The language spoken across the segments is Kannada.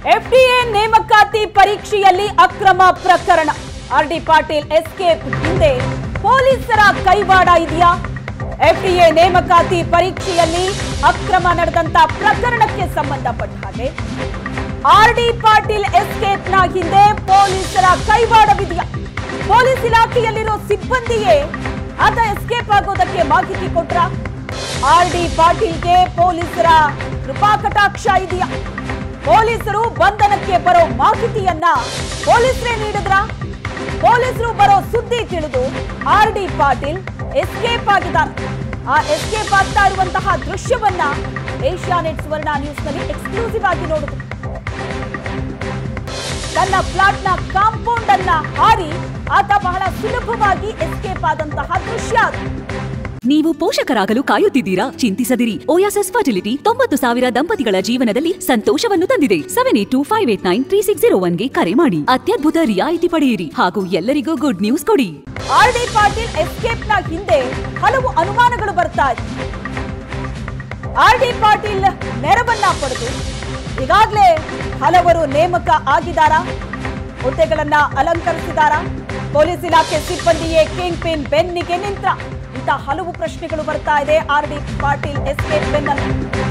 ಎಫ್ಡಿಎ ನೇಮಕಾತಿ ಪರೀಕ್ಷೆಯಲ್ಲಿ ಅಕ್ರಮ ಪ್ರಕರಣ ಆರ್ ಡಿ ಪಾಟೀಲ್ ಎಸ್ಕೇಪ್ ಹಿಂದೆ ಪೊಲೀಸರ ಕೈವಾಡ ಇದೆಯಾ ಎಫ್ಡಿಎ ನೇಮಕಾತಿ ಪರೀಕ್ಷೆಯಲ್ಲಿ ಅಕ್ರಮ ನಡೆದಂತ ಪ್ರಕರಣಕ್ಕೆ ಸಂಬಂಧಪಟ್ಟ ಹಾಗೆ ಆರ್ ಡಿ ಪಾಟೀಲ್ ಎಸ್ಕೇಪ್ನ ಹಿಂದೆ ಪೊಲೀಸರ ಕೈವಾಡವಿದೆಯಾ ಪೊಲೀಸ್ ಇಲಾಖೆಯಲ್ಲಿರೋ ಸಿಬ್ಬಂದಿಯೇ ಆತ ಎಸ್ಕೇಪ್ ಆಗೋದಕ್ಕೆ ಮಾಹಿತಿ ಕೊಟ್ರ ಆರ್ ಡಿ ಪಾಟೀಲ್ಗೆ ಪೊಲೀಸರ ಕೃಪಾಕಟಾಕ್ಷ ಇದೆಯಾ ಪೊಲೀಸರು ಬಂಧನಕ್ಕೆ ಬರೋ ಮಾಹಿತಿಯನ್ನ ಪೊಲೀಸರೇ ನೀಡಿದ್ರ ಪೊಲೀಸರು ಬರೋ ಸುದ್ದಿ ತಿಳಿದು ಆರ್ ಡಿ ಪಾಟೀಲ್ ಎಸ್ಕೇಪ್ ಆಗಿದ್ದಾರೆ ಆ ಎಸ್ಕೇಪ್ ಆಗ್ತಾ ಇರುವಂತಹ ದೃಶ್ಯವನ್ನ ಏಷ್ಯಾನೆಟ್ ಸುವರ್ಣ ನ್ಯೂಸ್ ನಲ್ಲಿ ಎಕ್ಸ್ಕ್ಲೂಸಿವ್ ಆಗಿ ನೋಡಿದ್ರು ತನ್ನ ಫ್ಲಾಟ್ನ ಕಾಂಪೌಂಡ್ ಅನ್ನ ಹಾರಿ ಆತ ಬಹಳ ಸುಲಭವಾಗಿ ಎಸ್ಕೇಪ್ ಆದಂತಹ ದೃಶ್ಯ ಅದು ನೀವು ಪೋಷಕರಾಗಲು ಕಾಯುತ್ತಿದ್ದೀರಾ ಚಿಂತಿಸದಿರಿ ಓಯಾಸಸ್ ಫರ್ಟಿಲಿಟಿ ತೊಂಬತ್ತು ಸಾವಿರ ದಂಪತಿಗಳ ಜೀವನದಲ್ಲಿ ಸಂತೋಷವನ್ನು ತಂದಿದೆ seven eight two five eight nine three six zero ಒನ್ಗೆ ಕರೆ ಮಾಡಿ ಅತ್ಯದ್ಭುತ ರಿಯಾಯಿತಿ ಪಡೆಯಿರಿ ಹಾಗೂ ಎಲ್ಲರಿಗೂ ಗುಡ್ ನ್ಯೂಸ್ ಕೊಡಿ ಆರ್ ಡಿ ಪಾಟೀಲ್ ಎಸ್ಕೇಪ್ ನ ಹಿಂದೆ ಹಲವು ಅನುಮಾನಗಳು ಬರ್ತಾ ಇದೆ ಆರ್ ಡಿ ಪಾಟೀಲ್ ನೆರವನ್ನ ಪಡೆದು ಈಗಾಗಲೇ ಹಲವರು ನೇಮಕ ಆಗಿದಾರಾ ಹುದ್ದೆಗಳನ್ನ ಅಲಂಕರಿಸಿದಾರಾ ಪೊಲೀಸ್ ಇಲಾಖೆ ಸಿಬ್ಬಂದಿಯೇ ಕಿಂಗ್ ಪಿನ್ ಬೆನ್ನಿಗೆ ನಿಂತ್ರ ಇಂಥ ಹಲವು ಪ್ರಶ್ನೆಗಳು ಬರ್ತಾ ಇದೆ ಆರ್ ಡಿ ಪಾಟೀಲ್ ಎಸ್ಕೇಪ್ ಬೆನ್ನಲ್ಲಿ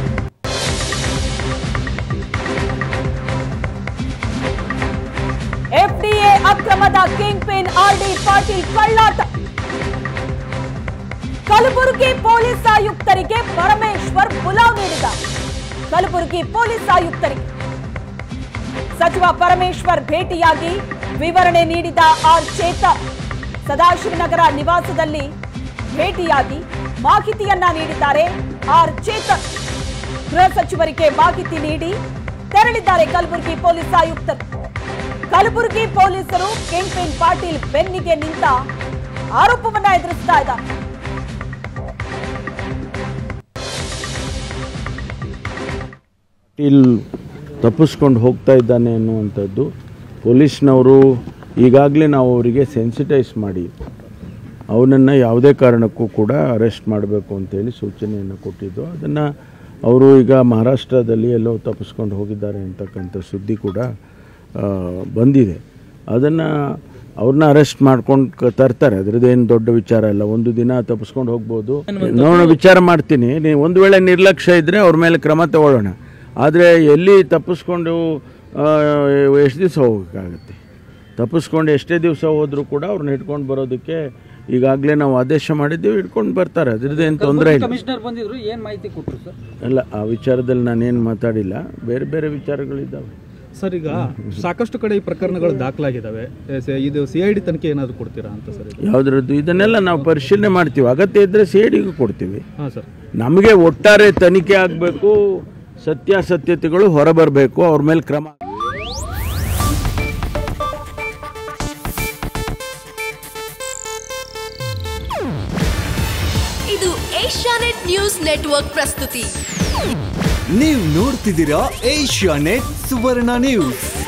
ಎಫ್ಡಿಎ ಅಕ್ರಮದ kingpin R D Patil ಕಳ್ಳಾಟ ಕಲಬುರಗಿ ಪೊಲೀಸ್ ಆಯುಕ್ತರಿಗೆ ಪರಮೇಶ್ವರ್ ಬುಲಾವ್ ನೀಡಿದ ಕಲಬುರಗಿ ಪೊಲೀಸ್ ಆಯುಕ್ತರಿಗೆ ಸಚಿವ ಪರಮೇಶ್ವರ್ ಭೇಟಿಯಾಗಿ ವಿವರಣೆ ನೀಡಿದ ಆರ್ ಚೇತನ್ ಸದಾಶಿವನಗರ ನಿವಾಸದಲ್ಲಿ ಭೇಟಿಯಾಗಿ ಮಾಹಿತಿಯನ್ನ ನೀಡಿದ್ದಾರೆ ಆರ್ ಚೇತನ್ ಗೃಹ ಸಚಿವರಿಗೆ ಮಾಹಿತಿ ನೀಡಿ ತೆರಳಿದ್ದಾರೆ ಕಲಬುರಗಿ ಪೊಲೀಸ್ ಆಯುಕ್ತರು ಕಲಬುರಗಿ ಪೊಲೀಸರು ಕೆಂಪೇನ್ ಪಾಟೀಲ್ ಬೆನ್ನಿಗೆ ನಿಂತ ಆರೋಪವನ್ನ ಎದುರಿಸ್ತಾ ಇದ್ದಾರೆ ಪಾಟೀಲ್ ತಪ್ಪಿಸ್ಕೊಂಡು ಹೋಗ್ತಾ ಇದ್ದಾನೆ ಅನ್ನುವಂಥದ್ದು ಪೊಲೀಸ್ನವರು ಈಗಾಗಲೇ ನಾವು ಅವರಿಗೆ ಸೆನ್ಸಿಟೈಸ್ ಮಾಡಿ ಅವನನ್ನು ಯಾವುದೇ ಕಾರಣಕ್ಕೂ ಕೂಡ ಅರೆಸ್ಟ್ ಮಾಡಬೇಕು ಅಂತೇಳಿ ಸೂಚನೆಯನ್ನು ಕೊಟ್ಟಿದ್ದು ಅದನ್ನು ಅವರು ಈಗ ಮಹಾರಾಷ್ಟ್ರದಲ್ಲಿ ಎಲ್ಲೋ ತಪ್ಪಿಸ್ಕೊಂಡು ಹೋಗಿದ್ದಾರೆ ಅಂತಕ್ಕಂಥ ಸುದ್ದಿ ಕೂಡ ಆ, ಬಂದಿದೆ ಅದನ್ನು ಅವ್ರನ್ನ ಅರೆಸ್ಟ್ ಮಾಡ್ಕೊಂಡು ತರ್ತಾರೆ ಅದ್ರದ್ದೇನು ದೊಡ್ಡ ವಿಚಾರ ಇಲ್ಲ ಒಂದು ದಿನ ತಪ್ಪಿಸ್ಕೊಂಡು ಹೋಗ್ಬೋದು ನೋಡೋಣ ವಿಚಾರ ಮಾಡ್ತೀನಿ ನೀವು ಒಂದು ವೇಳೆ ನಿರ್ಲಕ್ಷ್ಯ ಇದ್ದರೆ ಅವ್ರ ಮೇಲೆ ಕ್ರಮ ತಗೊಳ್ಳೋಣ ಆದರೆ ಎಲ್ಲಿ ತಪ್ಪಿಸ್ಕೊಂಡು ಎಷ್ಟು ದಿವಸ ಹೋಗೋಕ್ಕಾಗತ್ತೆ ತಪ್ಪಿಸ್ಕೊಂಡು ಎಷ್ಟೇ ದಿವಸ ಹೋದರೂ ಕೂಡ ಅವ್ರನ್ನ ಹಿಡ್ಕೊಂಡು ಬರೋದಕ್ಕೆ ಈಗಾಗಲೇ ನಾವು ಆದೇಶ ಮಾಡಿದ್ದೀವಿ ಹಿಡ್ಕೊಂಡು ಬರ್ತಾರೆ ಅದ್ರದ್ದೇನು ತೊಂದರೆ ಇಲ್ಲ ಕಮಿಷನರ್ ಬಂದಿದ್ರು ಏನ್ ಮಾಹಿತಿ ಕೊಟ್ಟರು ಸರ್ ಅಲ್ಲ ಆ ವಿಚಾರದಲ್ಲಿ ನಾನೇನು ಮಾತಾಡಿಲ್ಲ ಬೇರೆ ಬೇರೆ ವಿಚಾರಗಳಿದ್ದಾವೆ ಸರ್ ಈಗ ಸಾಕಷ್ಟು ಕಡೆ ಈ ಪ್ರಕರಣಗಳು ದಾಖಲಾಗಿದ್ದಾವೆ ಎಸ್- ಇದು ಸಿ ಐ ಡಿ ತನಿಖೆ ಏನಾದ್ರು ಕೊಡ್ತೀರಾ ಅಂತ ಸರ್ ಇದು ಯಾವುದ್ರದ್ದು ಇದನ್ನೆಲ್ಲ ನಾವು ಪರಿಶೀಲನೆ ಮಾಡ್ತೀವಿ ಅಗತ್ಯ ಇದ್ದರೆ ಸೇಡಿಗೂ ಕೊಡ್ತೀವಿ ಹಾಂ ಸರ್ ನಮಗೆ ಒಟ್ಟಾರೆ ತನಿಖೆ ಆಗಬೇಕು ಸತ್ಯಾಸತ್ಯತೆಗಳು ಹೊರಬರಬೇಕು ಅವ್ರ ಮೇಲೆ ಕ್ರಮ ಇದು ಏಷ್ಯಾನೆಟ್ ನ್ಯೂಸ್ ನೆಟ್ವರ್ಕ್ ಪ್ರಸ್ತುತಿ ನೀವು ನೋಡ್ತಿದ್ದೀರಾ ಏಷ್ಯಾ ನೆಟ್ ಸುವರ್ಣ ನ್ಯೂಸ್